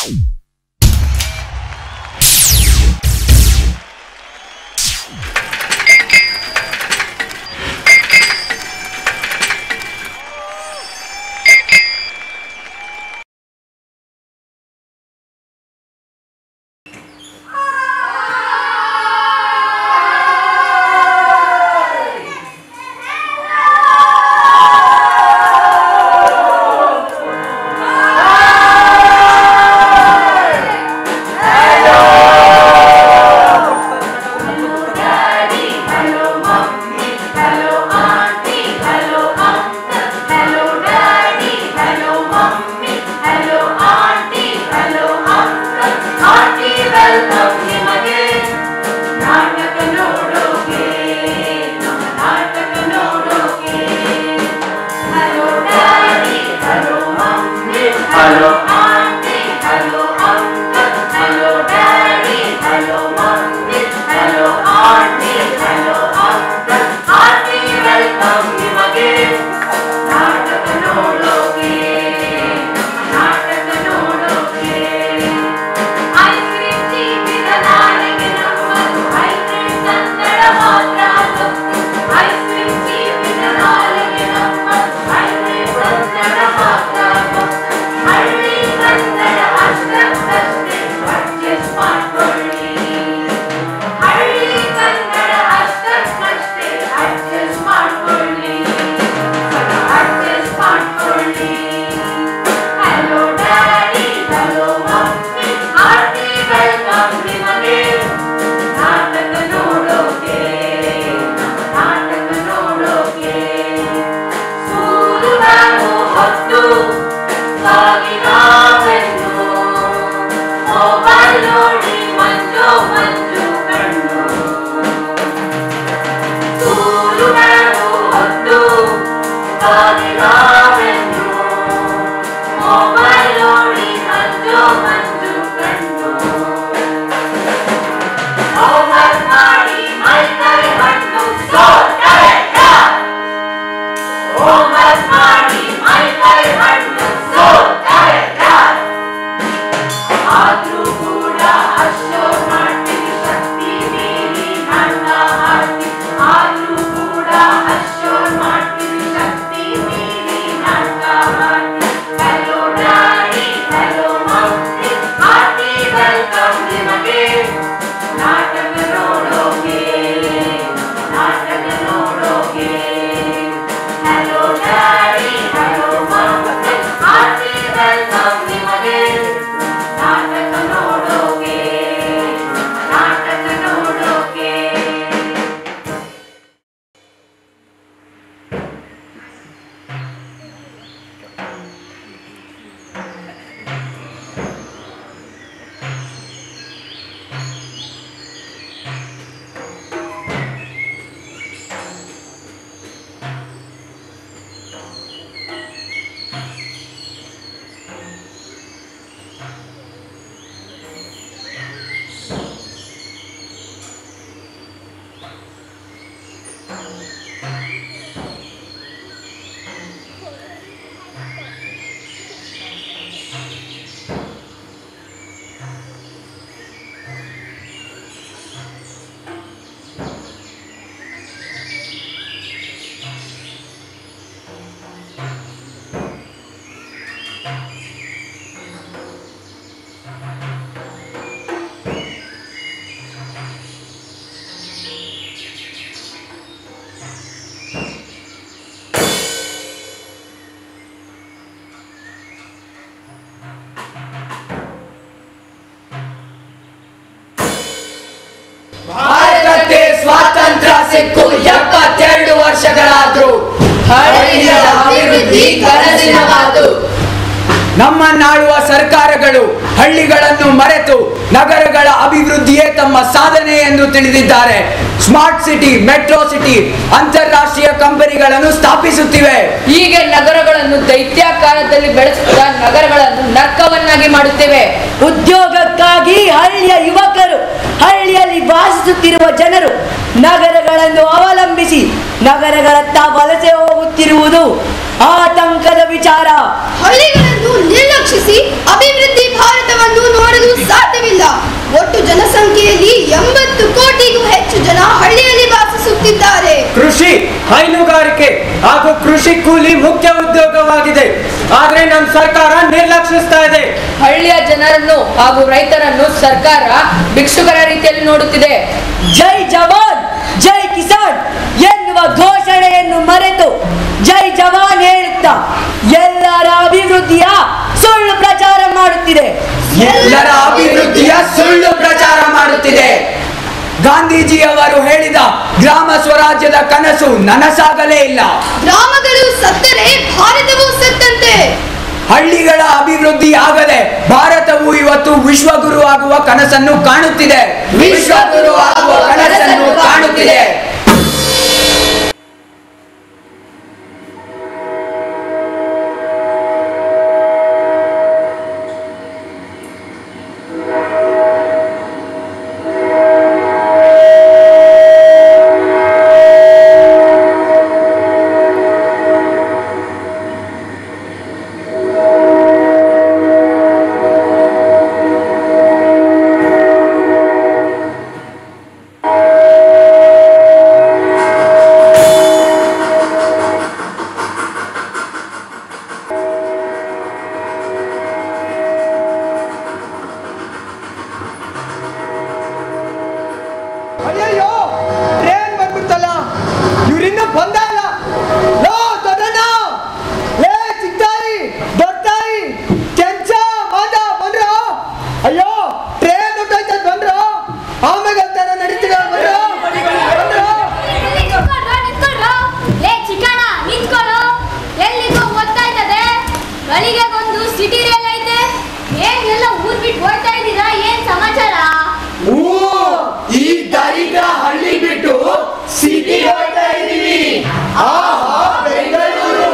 ಭಾರತಕ್ಕೆ ಸ್ವಾತಂತ್ರ್ಯ ಸಿಕ್ಕು ಎಪ್ಪತ್ತೆರಡು ವರ್ಷಗಳಾದ್ರು ಹಳ್ಳಿಯ ಅಭಿವೃದ್ಧಿ ಕನಸಿನ ಮಾತು ನಮ್ಮನ್ನಾಳುವ ಸರ್ಕಾರಗಳು ಹಳ್ಳಿಗಳನ್ನು ಮರೆತು ನಗರಗಳ ಅಭಿವೃದ್ಧಿಯೇ ತಮ್ಮ ಸಾಧನೆ ಎಂದು ತಿಳಿದಿದ್ದಾರೆ ಸ್ಮಾರ್ಟ್ ಸಿಟಿ ಮೆಟ್ರೋ ಸಿಟಿ ಅಂತಾರಾಷ್ಟ್ರೀಯ ಕಂಪನಿಗಳನ್ನು ಸ್ಥಾಪಿಸುತ್ತಿವೆ ಹೀಗೆ ನಗರಗಳನ್ನು ದೈತ್ಯಾಕಾರದಲ್ಲಿ ಬೆಳೆಸುತ್ತಾ ನಗರಗಳನ್ನು ನರ್ಕವನ್ನಾಗಿ ಮಾಡುತ್ತೇವೆ ಉದ್ಯೋಗಕ್ಕಾಗಿ ಹಳ್ಳಿಯ ಯುವಕರು ಹಳ್ಳಿಯಲ್ಲಿ ವಾಸಿಸುತ್ತಿರುವ ಜನರು ನಗರಗಳನ್ನು ಅವಲಂಬಿಸಿ ನಗರಗಳತ್ತ ವಲಸೆ ಹೋಗುತ್ತಿರುವುದು ಆತಂಕದ ವಿಚಾರ ಹಳ್ಳಿಗಳನ್ನು ನಿರ್ಲಕ್ಷಿಸಿ ಅಭಿವೃದ್ಧಿ ಭಾರತವನ್ನು ಸಂಖ್ಯೆಯಲ್ಲಿ ಎಂಬತ್ತು ಕೋಟಿಗೂ ಹೆಚ್ಚು ಜನ ಹಳ್ಳಿಯಲ್ಲಿ ವಾಸಿಸುತ್ತಿದ್ದಾರೆ ಕೃಷಿ ಹೈನುಗಾರಿಕೆ ಹಾಗೂ ಕೃಷಿ ಕೂಲಿ ಮುಖ್ಯ ಉದ್ಯೋಗವಾಗಿದೆ ಆದ್ರೆ ನಮ್ಮ ಸರ್ಕಾರ ನಿರ್ಲಕ್ಷಿಸ್ತಾ ಇದೆ ಹಳ್ಳಿಯ ಜನರನ್ನು ಹಾಗೂ ರೈತರನ್ನು ಸರ್ಕಾರ ಭಿಕ್ಷುಕರ ರೀತಿಯಲ್ಲಿ ನೋಡುತ್ತಿದೆ ಜೈ ಜವಾನ್ ಜೈ ಕಿಸಾನ್ ಎನ್ನುವ ಘೋಷಣೆಯನ್ನು ಮರೆತು ಜೈ ಜವಾನ್ ಹೇಳುತ್ತಾ ಎಲ್ಲರ ಅಭಿವೃದ್ಧಿಯ ಸುಳ್ಳು ಪ್ರಚಾರ ಮಾಡುತ್ತಿದೆ ಎಲ್ಲರ ಅಭಿವೃದ್ಧಿಯ ಸುಳ್ಳು ಪ್ರಚಾರ ಮಾಡುತ್ತಿದೆ ಗಾಂಧೀಜಿಯವರು ಹೇಳಿದ ಗ್ರಾಮ ಸ್ವರಾಜ್ಯದ ಕನಸು ನನಸಾಗಲೇ ಇಲ್ಲ ಗ್ರಾಮಗಳು ಸತ್ತರೆ ಭಾರತವು ಸತ್ತಂತೆ ಹಳ್ಳಿಗಳ ಅಭಿವೃದ್ಧಿ ಆಗದೆ ಭಾರತವು ಇವತ್ತು ವಿಶ್ವಗುರು ಆಗುವ ಕನಸನ್ನು ಕಾಣುತ್ತಿದೆ ವಿಶ್ವಗುರು ಆಗುವ ಕನಸನ್ನು ಕಾಣುತ್ತಿದೆ ಅಯ್ಯಯ್ಯೋ ಟ್ರೈನ್ ಬಂದ್ಬಿಡ್ತಲ್ಲ ಇವ್ರಿನ್ನೂ ಬಂದ ಇಲ್ಲ ಲೋ ದೊಡ್ಡಣ್ಣ ಲೇ ಚಿಕ್ತಾಯಿ ದೊಡ್ಡಾಯಿ ಕೆಂಚ ಮಾದ ಬಂದ್ರು ಅಯ್ಯೋ ಟ್ರೈನ್ ಹೊಟ್ಟೋಯ್ತದ ಬಂದ್ರು ಆಮೇಲೆ ಅಂತಾರ ನಡೀತಿದ ಬಂದ್ರು ಬಂದ್ರು ನಿಂತ್ಕೊಳ್ರೋ, ನಿಂತ್ಕೊಳ್ರೋ. ಲೇ ಚಿಕ್ಕಣ್ಣ ನಿಂತ್ಕೊಳ್ಳೋ ಎಲ್ಲಿಗೋ ಗೊತ್ತಾಯ್ತದೆ ಗಳಿಗೆಗೊಂದು ಸಿಟಿ ರೇಲ್ ಐತೆ ಏನ್ ಎಲ್ಲ ಊರ್ ಬಿಟ್ಟು ಹೋಗ್ತಾ ಇದ್ದೀರಾ ಏನ್ ಸಮಾಚಾರ ಈ ದರಿದ್ರ ಹಳ್ಳಿ ಬಿಟ್ಟು ಸಿಟಿ ಹೋಗ್ತಾ ಇದೀವಿ ಆಹಾ ಬೆಂಗಳೂರು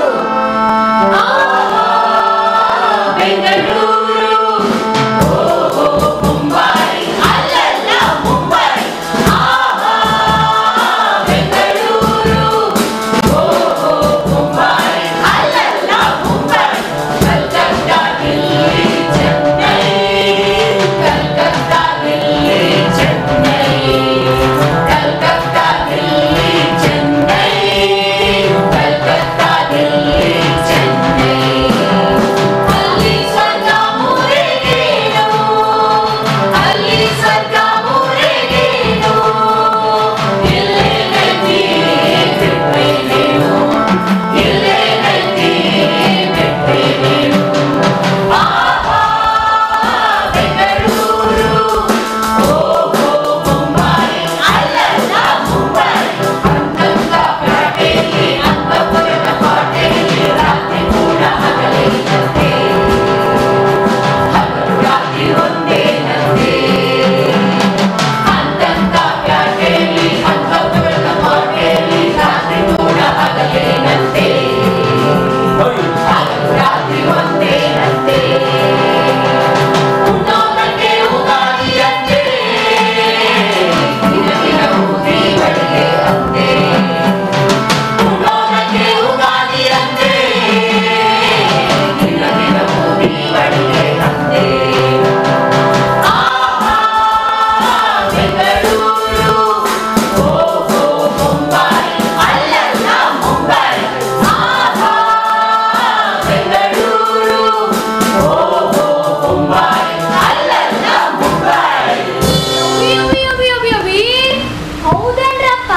ಅವಿ, ಅವಿ, ಅವಿ, ಅವಿ, ಅವಿ. ಹೌದೇನ್ರಪ್ಪ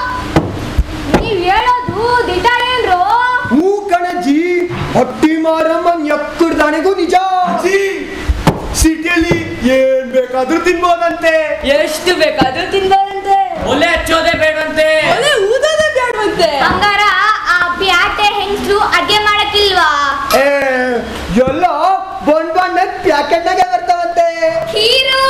ನೀವ್ ಹೇಳೋದು ದಿಟ ಏನ್ರೋ ಹೂ ಕಣಜ್ಜಿ ಹೊಟ್ಟಿ ಮಾರಮ್ಮನ್ ಎಕ್ಕಡ್ದಾನೆಗೂ ನಿಜ ಸಿಟಿಯಲ್ಲಿ ಏನ್ ಬೇಕಾದ್ರೂ ತಿನ್ಬೋದಂತೆ ಎಷ್ಟು ಬೇಕಾದ್ರೂ ತಿನ್ಬೋದಂತೆ ಒಲೆ ಹಚ್ಚೋದೇ ಬೇಡಂತೆ ಒಳ್ಳೆ ಊದೋದೇ ಬೇಡವಂತೆ ಹಂಗಾರ ಆ ಬ್ಯಾಟೆ ಹೆಂಗ್ಸ್ರು ಅಡ್ಗೆ ಮಾಡಕ್ಕಿಲ್ವಾ ಏ ಎಲ್ಲ ಬಣ್ಣ ಬಣ್ಣದ ಪ್ಯಾಕೆಟ್ನಾಗೆ ಬರ್ತಾವಂತೆ ಖೀರು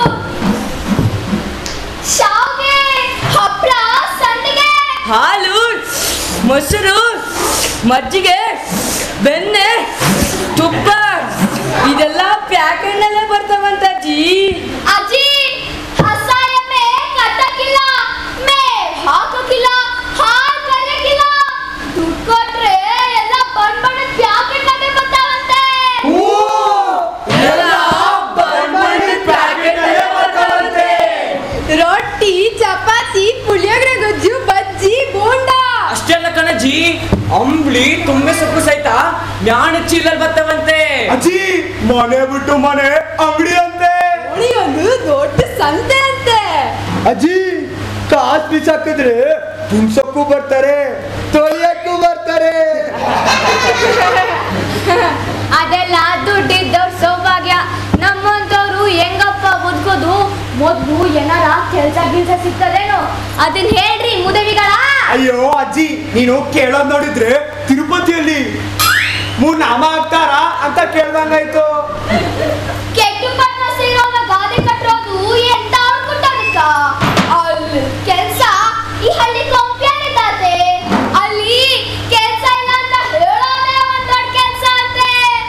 ಶಾವ್ಗೆ ಹಪ್ಳ ಸಂಡಿಗೆ ಹಾಲು ಮೊಸರು ಮಜ್ಜಿಗೆ ಬೆಣ್ಣೆ ತುಪ್ಪ ಇದೆಲ್ಲ ಪ್ಯಾಕೆಟ್ನಲ್ಲೇ ಬರ್ತಾವಂತ ಜಿ ಅಜ್ಜಿ ಹಸ ಎಮ್ಮೆ ಕಟ್ಟಕ್ಕಿಲ್ಲ ಮೇ ಹಾಕಕ್ಕಿಲ್ಲ ಹಾಲ್ ಕರೆಯಕ್ಕಿಲ್ಲ ದುಡ್ಡು ಕೊಟ್ರೆ ಎಲ್ಲ ಬಣ್ಣ ಬಣ್ಣದ ಪ್ಯಾಕೆಟ್ ನಾಗೆ ಬರ್ತಾವಂತೆ ಎಲ್ಲ ಬಣ್ಣ ಬಣ್ಣದ ಪ್ಯಾಕೆಟ್ನಲ್ಲೇ ಬರ್ತಾವಂತೆ. ಕುಳಿ ತುಂಬೆ ಸೊಪ್ಪು ಸಹಿತ ಮ್ಯಾಣ ಚೀಲಲ್ ಬರ್ತವಂತೆ ಅಜ್ಜಿ ಮನೆ ಬಿಟ್ಟು ಮನೆ ಅಂಗಡಿ ಅಂತೆ ನೋಡಿ ಒಂದು ದೊಡ್ಡ ಸಂತೆ ಅಂತೆ ಅಜ್ಜಿ ಕಾಸ್ ಬಿಸಾಕಿದ್ರೆ ತುಂಬ್ಸಕ್ಕೂ ಬರ್ತಾರೆ ತೊಳೆಯಕ್ಕೂ ಬರ್ತಾರೆ ಅದೆಲ್ಲ ದುಡ್ಡಿದ್ದವ್ರ ಸೌಭಾಗ್ಯ ನಮ್ಮಂತವ್ರು ಹೆಂಗಪ್ಪ ಬದುಕೋದು ಮೊದ್ಲು ಏನಾರ ಕೆಲ್ಸ ಗಿಲ್ಸ ಸಿಕ್ಕದೇನೋ ಅದನ್ನ ಹೇಳ್ರಿ ಮುದವಿಗಳ ಅಯ್ಯೋ ಅಜ್ಜಿ ನೀನು ಕೇಳೋದ್ ನೋಡಿದ್ರೆ ತಿರುಪತಿಯಲ್ಲಿ ಮೂರ್ ನಾಮ ಹಾಕ್ತಾರ ಅಂತ ಕೇಳ್ದಂಗಾಯ್ತು ಕೆಟ್ಟು ಪಟ್ನ ಸೇರೋನ ಗಾದೆ ಕಟ್ಟೋದು ಎಂತ ಅನ್ಕೊಂಡಾಗಕ್ಕ ಅಲ್ಲಿ ಕೆಲ್ಸ ಈ ಹಳ್ಳಿ ಕೊಂಪ್ಯಾನೆ ತಾತೆ ಅಲ್ಲಿ ಕೆಲ್ಸ ಇಲ್ಲ ಅಂತ ಹೇಳೋದೇ ಒಂದ್ ದೊಡ್ಡ ಕೆಲ್ಸ ಅಂತೆ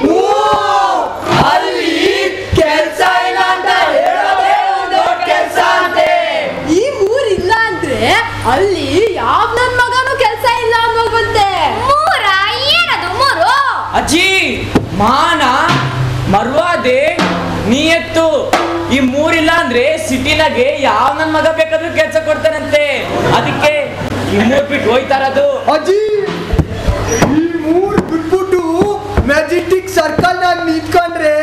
ಅಲ್ಲಿ ಕೆಲ್ಸ ಇಲ್ಲ ಅಂತ ಹೇಳೋದೇ ಒಂದು ದೊಡ್ಡ ಕೆಲ್ಸ ಅಂತೆ ಈ ಊರ್ ಇಲ್ಲ ಅಂದ್ರೆ ಅಲ್ಲಿ ಯಾವ ನನ್ ಮಗನೂ ಕೆಲ್ಸ ಇಲ್ಲ ಅನ್ನೋಲ್ವಂತೆ ಮೂರ ಏನದು ಮೂರು ಅಜ್ಜಿ ಮಾನ ಮರ್ವಾದೆ ನೀಯತ್ತು ಈ ಮೂರಿಲ್ಲ ಅಂದ್ರೆ ಸಿಟಿನಾಗೆ ಯಾವ ನನ್ ಮಗ ಬೇಕಾದ್ರೂ ಕೆಲ್ಸ ಕೊಡ್ತಾನಂತೆ ಅದಕ್ಕೆ ಈ ಮೂರ್ ಬಿಟ್ಟು ಹೋಯ್ತಾರದು ಅಜ್ಜಿ ಈ ಮೂರ್ ಬಿಟ್ಬಿಟ್ಟು ಮ್ಯಾಜೆಸ್ಟಿಕ್ ಸರ್ಕಲ್ ನಾಗ ನಿಂತ್ಕೊಂಡ್ರೆ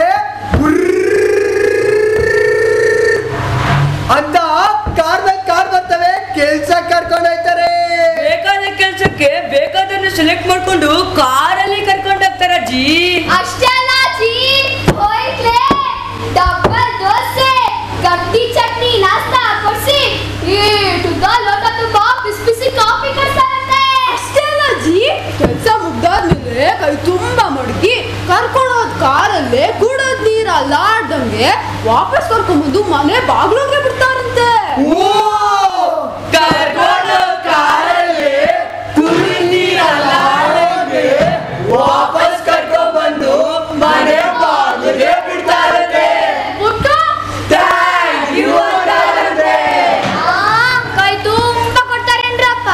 ಅಂತ ಕಾರ್ದಾಗ ಕಾರ್ ಬರ್ತವೆ ಕೆಲ್ಸ ಕರ್ಕೊಂಡು ಹೋಯ್ತಾರೆ ಬೇಕಾದ ಕೆಲ್ಸಕ್ಕೆ ಬೇಕಾದನ್ನು ಸೆಲೆಕ್ಟ್ ಮಾಡ್ಕೊಂಡು ಕಾರಲ್ಲಿ ಕರ್ಕೊಂಡು ಹೋಗ್ತಾರ ಅಜ್ಜಿ ಅಷ್ಟೇ ಅಲ್ಲ ಜಿ ಹೋಯ್ತ್ಲೆ ಡಬ್ಬಲ್ ದೋಸೆ ಗಟ್ಟಿ ಚಟ್ನಿ ನಾಷ್ಟಾ ಕೊಡ್ಸಿ ಈಟುದ್ದ ಲೋಟ ತುಂಬ ಬಿಸಿ ಬಿಸಿ ಕಾಫಿ ಕೊಡ್ತಾರಂತೆ ಅಷ್ಟೇ ಅಲ್ಲ ಅಜ್ಜಿ ಕೆಲ್ಸ ಮುಗ್ದಾದ್ಮೇಲೆ ಕೈ ತುಂಬಾ ಮಡಗಿ ಕರ್ಕೊಂಡು ಹೋದ್ ಕಾರಲ್ಲೇ ಕುಡೋದ್ ನೀರ್ ಅಲ್ಲಾಡ್ದಂಗೆ ವಾಪಸ್ ಕರ್ಕೊಂಡ್ಬಂದು ಮನೆ ಬಾಗ್ಲೋಗೆ ಬಿಡ್ತಾರಂತೆ ಕರ್ಕೊಂಡು ಕಾರಲ್ಲಿ ಕುಡಿ ನೀರಲ್ಲಾಡೋಗೆ ವಾಪಸ್ ಕರ್ಕೊಂಡ್ ಬಂದು ಮನೆ ಬಾಗಿಲಿಗೆ ಬಿಡ್ತಾರಂತೆ ಬಿಟ್ಟು ಥ್ಯಾಂಕ್ ಯು ಅಂತಾರಂತೆ ಆ, ಕೈ ತುಂಬ ಕೊಡ್ತಾರೇನ್ರಪ್ಪ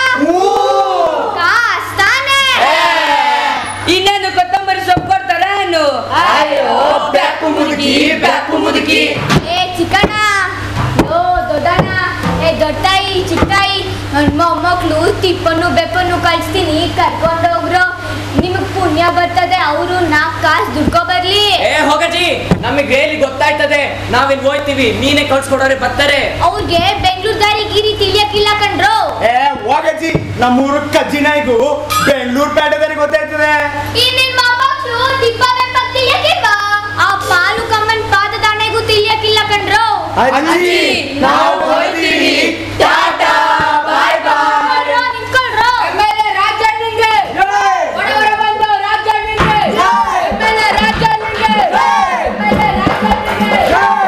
ಕಾಸ್ ತಾನೇ ಇನ್ನೇನು ಕೊತ್ತಂಬರಿ ಸೊಪ್ಪು ಕೊಡ್ತಾರ ಏನು ಅಯ್ಯೋ ಬ್ಯಾಕು ಮುದುಕಿ ಬ್ಯಾಕು ಮುದುಕಿ ಏ ಚಿಕ್ಕಣ್ಣ ಓ ದೊಡ್ಡಣ್ಣ ಏ ದೊಡ್ಡಾಯಿ ಚಿಕ್ಕಾಯಿ ನನ್ನ ಮೊಮ್ಮಕ್ಳು ತಿಪ್ಪನ್ನು ಬೆಪ್ಪನ್ನು ಕಳಿಸ್ತೀನಿ ಕರ್ಕೊಂಡೋಗ್ರು ನಿಮಗ್ ಪುಣ್ಯ ಬರ್ತದೆ ಅವರು ನಾಲ್ಕು ಕಾಸು ದುಡ್ಕೊ ಬರ್ಲಿ ಏ ಹೋಗಜ್ಜಿ ನಮಗೆ ಇಲ್ಲಿ ಗೊತ್ತಾಯ್ತದೆ ನಾವಿನ್ ಹೋಯ್ತೀವಿ ನೀನೇ ಕಳ್ಸ್ಕೊಡೋರೆ ಬರ್ತಾರೆ ಅವ್ರಿಗೆ ಬೆಂಗಳೂರು ದಾರಿ ಗಿರಿ ತಿಳಿಯಕ್ಕಿಲ್ಲ ಕಣ್ರು ಏ ಹೋಗಜ್ಜಿ ನಮ್ಮೂರು ಕಜ್ಜಿನಾಯ್ಗು ಬೆಂಗಳೂರು ಪೇಟೆದಲ್ಲಿ ಗೊತ್ತಾಯ್ತದೆ ಈ ನಿನ್ ಮೊಮ್ಮಕ್ಳು ತಿಪ್ಪ ಬೆಪ್ಪ ತಿಳಿಯಕ್ಕಿಲ್ವಾ ಆ ಪಾಲು ಕಮ್ಮನ್ ಪಾದದಾಣೆಗೂ ತಿಳಿಯಕ್ಕಿಲ್ಲ ಕಣ್ರು ಅಜ್ಜಿ ನಾವು ಹೋಗ್ತೀವಿ ಟಾಟಾ ಬಾಯ್ ಬಾಯ್ ನಿಂತ್ಕೊಳ್ರೋ, ನಿಂತ್ಕೊಳ್ರೋ. ಆಮೇಲೆ ರಾಜಣ್ಣಂಗೆ ಹೊರಗಡೆ ಬಂದು ರಾಜಣ್ಣಂಗೆ ಆಮೇಲೆ ರಾಜಣ್ಣಂಗೆ ಆಮೇಲೆ ರಾಜಣ್ಣಂಗೆ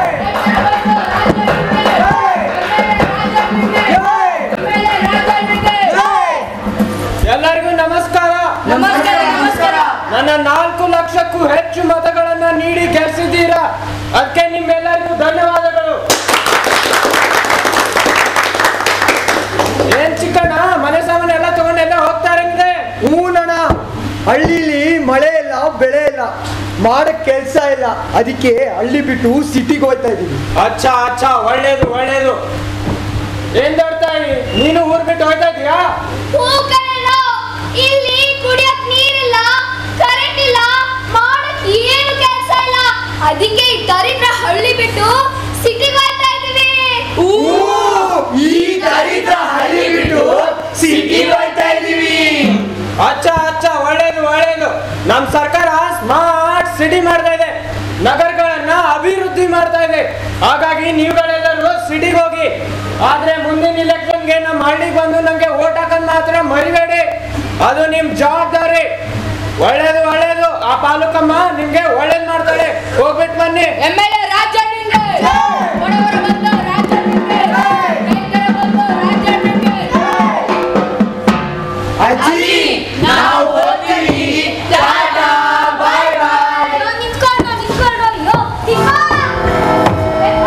ಆಮೇಲೆ ರಾಜಣ್ಣಂಗೆ ಎಲ್ಲರಿಗೂ ನಮಸ್ಕಾರ ನಮಸ್ಕಾರ ನಮಸ್ಕಾರ ನನ್ನ ನಾಲ್ಕು ಲಕ್ಷಕ್ಕೂ ಹೆಚ್ಚು ಮತಗಳನ್ನ ನೀಡಿ ಗೆಲ್ಸಿದ್ದೀರಾ ಅದಕ್ಕೆ ನಿಮ್ಮೆಲ್ಲರಿಗೂ ಧನ್ಯವಾದಗಳು ಏನ್ ಚಿಕ್ಕಣ್ಣ ಮನೆ ಸಾಮಾನು ಎಲ್ಲ ತಗೊಂಡೆಲ್ಲ ಹೋಗ್ತಾರಂಗಿದೆ ಹೂನಣ್ಣ ಹಳ್ಳಿಲಿ ಮಳೆ ಇಲ್ಲ ಬೆಳೆ ಇಲ್ಲ ಮಾಡಕ್ ಕೆಲ್ಸ ಇಲ್ಲ ಅದಕ್ಕೆ ಹಳ್ಳಿ ಬಿಟ್ಟು ಸಿಟಿಗೆ ಹೋಗ್ತಾ ಇದೀವಿ ಅಚ್ಚ ಅಚ್ಚ ಒಳ್ಳೇದು ಒಳ್ಳೇದು ಏನ್ ದೊಡ್ತಾಯಿ ನೀನು ಊರ್ ಬಿಟ್ಟು ಹೋಗ್ತಾ ಇದೀಯಾ ಹೂ ಕಣಣ್ಣ, ಇಲ್ಲಿ ಕುಡಿಯಕ್ ನೀರಿಲ್ಲ ಕರೆಂಟ್ ಇಲ್ಲ ಮಾಡಕ್ ಏನು ಕೆಲಸ ಇಲ್ಲ ಅದಕ್ಕೆ ಈ ದರಿದ್ರ ಹಳ್ಳಿ ಬಿಟ್ಟು ಸಿಟಿಗೆ ಹೋಗ್ತಾ ಇದೀವಿ ಈ ದರಿದ್ರ ಹಳ್ಳಿ ಬಿಟ್ಟು ಸಿಟಿ ಹೋಗ್ತಾ ಇದೀವಿ ಅಚ್ಚ ಅಚ್ಚ ಒಳ್ಳೇದು ಒಳ್ಳೇದು ನಮ್ ಸರ್ಕಾರ ಸ್ಮಾರ್ಟ್ ಸಿಟಿ ಮಾಡ್ತಾ ಇದೆ ನಗರಗಳನ್ನ ಅಭಿವೃದ್ಧಿ ಮಾಡ್ತಾ ಇದೆ ಹಾಗಾಗಿ ನೀವುಗಳೆಲ್ಲರೂ ಸಿಟಿಗೆ ಹೋಗಿ ಆದ್ರೆ ಮುಂದಿನ ಇಲೆಕ್ಷನ್ಗೆ ನಮ್ಮ ಹಳ್ಳಿಗೆ ಬಂದು ನಮ್ಗೆ ಓಟ್ ಹಾಕೋದ್ ಮಾತ್ರ ಮರಿಬೇಡಿ ಅದು ನಿಮ್ ಜವಾಬ್ದಾರಿ ಒಳ್ಳೇದು ಒಳ್ಳೇದು ಆ ಪಾಲುಕಮ್ಮ ನಿಮ್ಗೆ ಒಳ್ಳೇದ್ ಮಾಡ್ತಾಳೆ ಹೋಗ್ಬಿಟ್ಟು ಬನ್ನಿ ಎಮ್ ಎಲ್ ಎ ರಾಜಣ್ಣಂಗೆ ಬಡವರ ಬಂದು ರಾಜಣ್ಣಂಗೆ ರೈತರ ಬಂದು ರಾಜಣ್ಣಂಗೆ ಅಜ್ಜಿ ನಾವು ಹೋಗ್ತೀವಿ ಟಾಟಾ ಬಾಯ್ ಬಾಯ್ ಅಯ್ಯೋ, ನಿಂತ್ಕೊಳ್ರೋ, ನಿಂತ್ಕೊಳ್ರೋ, ಅಯ್ಯೋ, ತಿಮ್ಮ! ಬೆಪ್ಪ!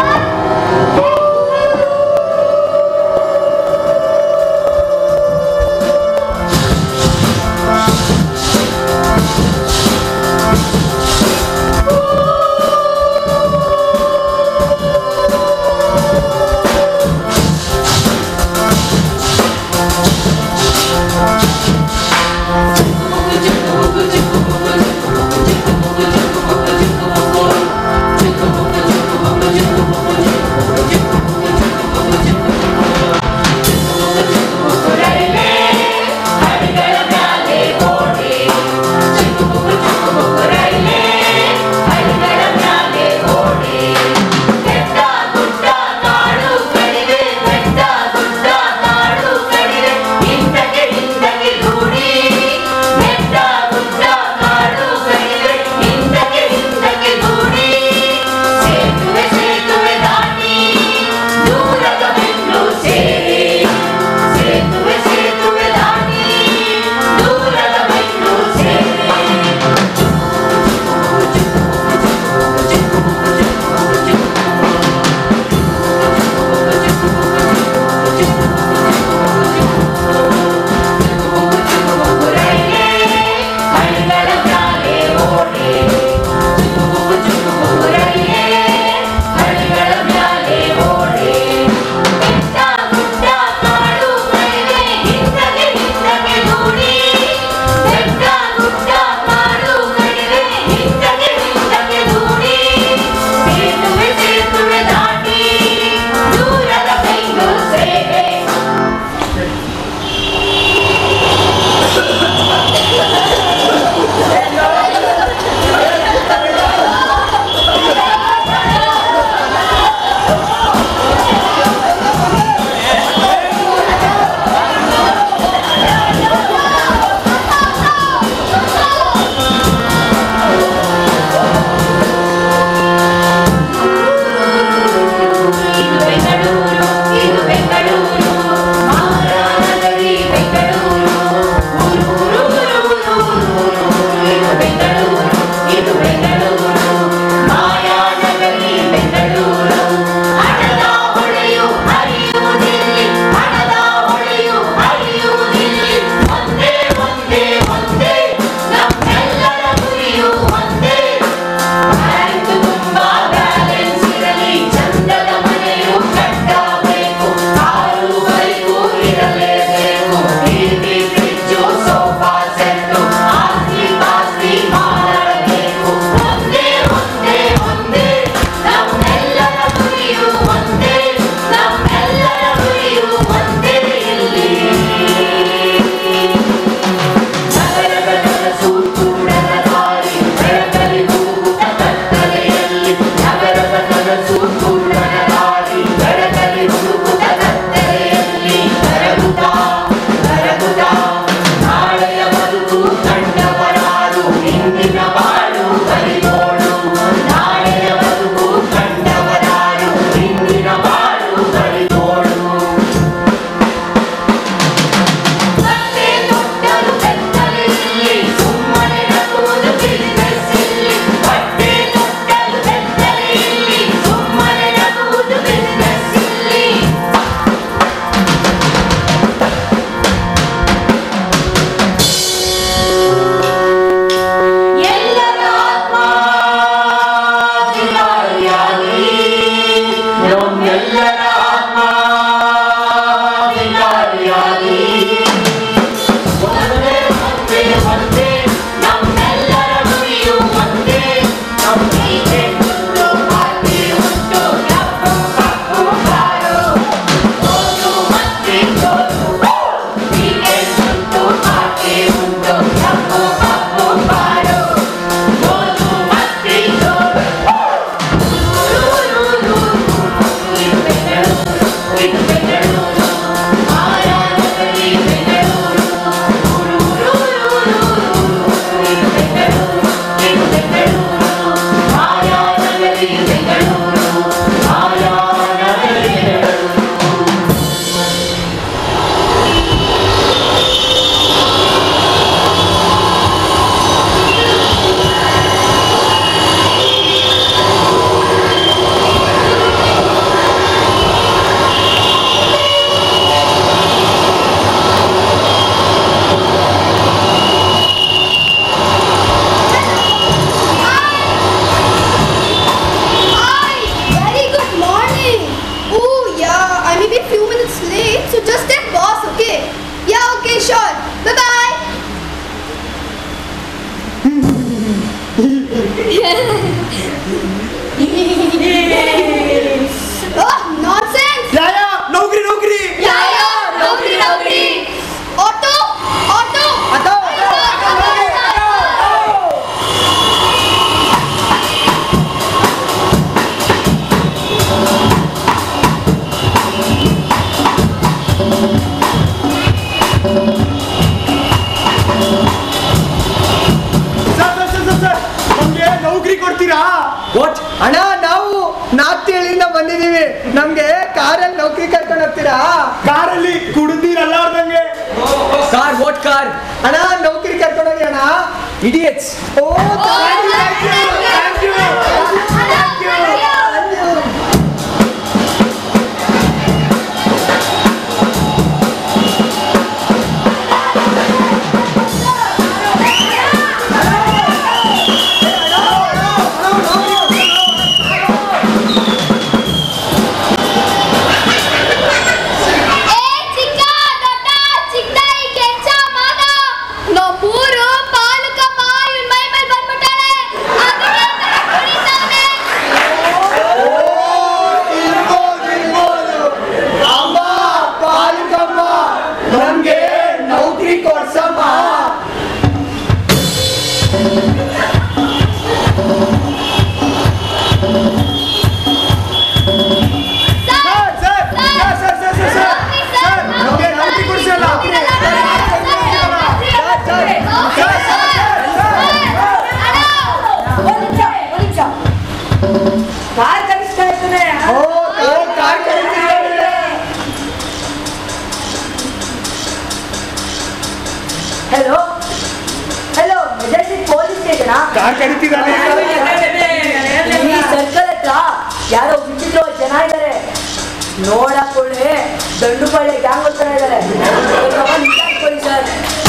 ಎಲ್ಲರ ಆತ್ಮಾಧಿಕಾರಿಯಾಗಿ ಒಂದೇ ಒಂದೇ ಒಂದೇ ನಮ್ಮೆಲ್ಲರ ಗುರಿಯು ಒಂದೇ ನಮ್ಮಿಗೆ ಒಂದು ಪಾರ್ಟಿ ಉಂಟು ಕಪ್ಪು ಕಪ್ಪು ಕಾರು ಓದು ಮತ್ತೆ ಸೋಲು ಹೀಗೆ ಉಂಟು ಪಾರ್ಟಿ ಉಂಟು ಕಪ್ಪು ಕಪ್ಪು ಕಾರು ಓದು ಮತ್ತೆ ಸೋಲು Hi, very good morning. Oh yeah, I may be a few minutes late, so just take boss, okay? Yeah, okay, sure. Bye bye. oh, nonsense! ಯಾಯ ನೌಕರಿ ನೌಕರಿ Yeah, nobody, nobody. Auto, auto. ಅದೋ sir sir sir sir ನಮ್ಗೆ ನೌಕರಿ ಕೊಡ್ತೀರಾ what ಅಣ್ಣ ನಾವು ನಾಲ್ಕೇಳಿಂದ ಬಂದಿದೀವಿ ನಮ್ಗೆ ಕಾರಲ್ಲಿ ನೌಕರಿ ಕರ್ಕೊಂಡು ಹೋಗ್ತೀರಾ ಕಾರಲ್ಲಿ ಕುಡ್ದಿರಲ್ಲಾರ್ದಂಗೆ ಕಾರ್ ವಾಟ್ ಕಾರ್ ಅಣ್ಣ ನೌಕರಿ ಕರ್ಕೊಂಡು ಹೋಗಿ ಅಣ್ಣ ಇಡಿಯಟ್ಸ್ ಓ thank you thank you thank you thank you ಏ ಚಿಕ್ಕ ದೊಡ್ಡ ಚಿಕ್ಕದಾಗಿ ಕೆಂಚ ಮಾದ ನಮ್ಮೂರು ಪಾಲಕಮ್ಮ ಇವ್ನ್ ಮೈ ಮೇಲೆ ಬಂದ್ಬಿಟ್ಟಾಳೆ ಅದಕ್ಕೆ ಕುಣಿತಾವ್ನೆ. ಇರ್ಬೋದು, ಇರ್ಬೋದು. ಅಮ್ಮ ಪಾಲಕಮ್ಮ ನಮ್ಗೆ ನೌಕರಿ ಕೊಡ್ಸಮ್ಮ sir, sir, sir, sir, sir, sir, sir, sir, ನಮ್ಗೆ ನೌಕರಿ ಕೊಡ್ಸಲ್ಲ. Sir, sir, sir, sir, car ಕಳಿಸ್ತಾ ಇದ್ದಾನೆ ಓ, ಓ, ಕಾರ್ ಕರೀತಿದ್ದಾರೆ. ಹೆಲೋ ಹೆಲೋ ಮೆಜೆಸ್ಟಿಕ್ ಪೊಲೀಸ್ ಸ್ಟೇಷನಾ ಕಾರ್ ಕರೀತಿದ್ದಾರೆ ಈ ಸರ್ಕಲ್ ಹತ್ರ ಯಾರೋ ವಿಚಿತ್ರ ಜನ ಇದ್ದಾರೆ ನೋಡಕೊಳ್ಳಿ ದಂಡುಪಾಳ್ಯ ಗ್ಯಾಂಗ್ ಹೋಗ್ತಾ ಇದ್ದಾರೆ ವಿಚಾರಿಸ್ಕೊಳ್ಳಿ ಸರ್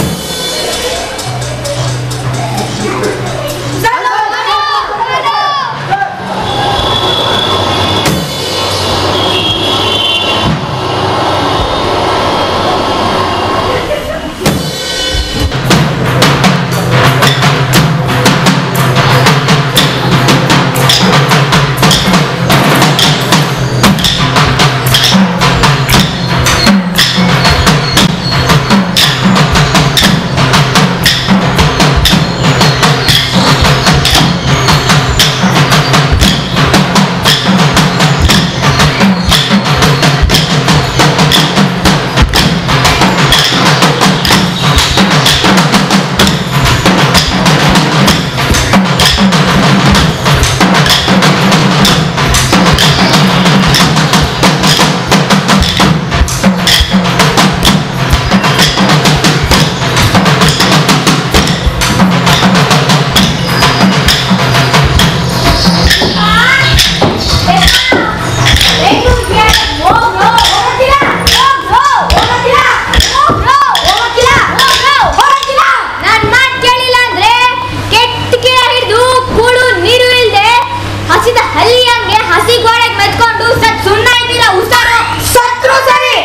ನನ್ ಮಾತ್ ಕೇಳಿಲ್ಲ ಅಂದ್ರೆ ಕೆಟ್ಟ ಕಿಡ ಹಿಡಿದು ಕೂಡು ನೀರು ಇಲ್ದೆ ಹಸಿದ ಹಲ್ಲಿಯ ಇಲ್ದಂಗೆ ಹಸಿ ಗೋಡೆಗೆ ಮೆತ್ಕೊಂಡು ಸತ್ ಸುಣ್ಣ ಇದ್ದೀರಾ ಉಸಾರು ಸತ್ರು ಸರಿ